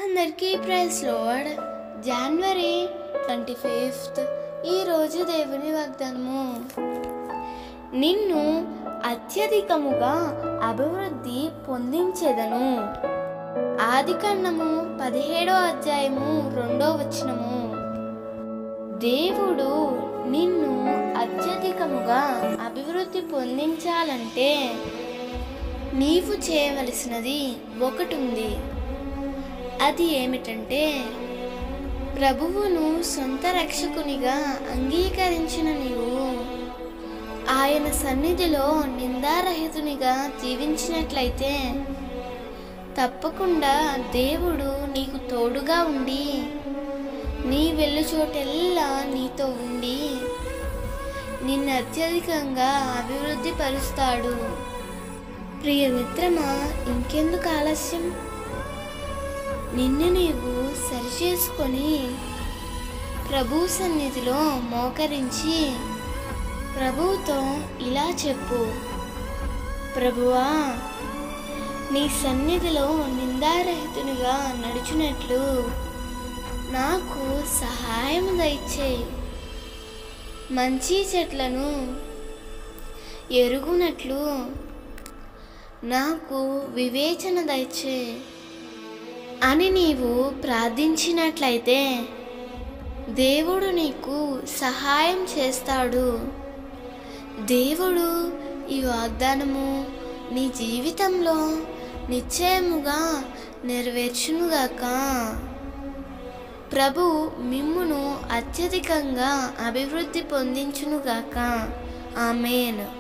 అందరికీ praise Lord జనవరి twenty fifth ఈరోజు దేవుని వాగ్దానము నిన్ను అత్యధికముగా అభివృద్ధి పొందించెదను ఆదికాండము పదిహేడో అధ్యాయము రెండో వచనము దేవుడు నిన్ను అత్యధికముగా అభివృద్ధి పొందించాలంటే నీవు చేయవలసినది ఒకటి ఉంది అది ఏమిటంటే ప్రభువును సొంత రక్షకునిగా అంగీకరించిన నీవు ఆయన సన్నిధిలో నిందారహితునిగా జీవించినట్లయితే తప్పకుండా దేవుడు నీకు తోడుగా ఉండి నీ వెళ్ళు చోటెల్లా నీతో ఉండి నిన్ను అత్యధికంగా అభివృద్ధి పరుస్తాడు ప్రియ మిత్రమా ఇంకెందుకు ఆలస్యం నిన్ను నీవు సరిచేసుకొని ప్రభు సన్నిధిలో మోకరించి ప్రభువుతో ఇలా చెప్పు ప్రభువా నీ సన్నిధిలో నిందారహితునిగా నడుచునట్లు నాకు సహాయం దయచేయి మంచి చెట్లను ఎరుగునట్లు నాకు వివేచన దయచేయి అని నీవు ప్రార్థించినట్లయితే దేవుడు నీకు సహాయం చేస్తాడు దేవుడు ఈ వాగ్దానము నీ జీవితంలో నిశ్చయముగా నెరవేర్చునుగాక ప్రభు మిమ్మును అత్యధికంగా అభివృద్ధి పొందించునుగాక ఆమెన్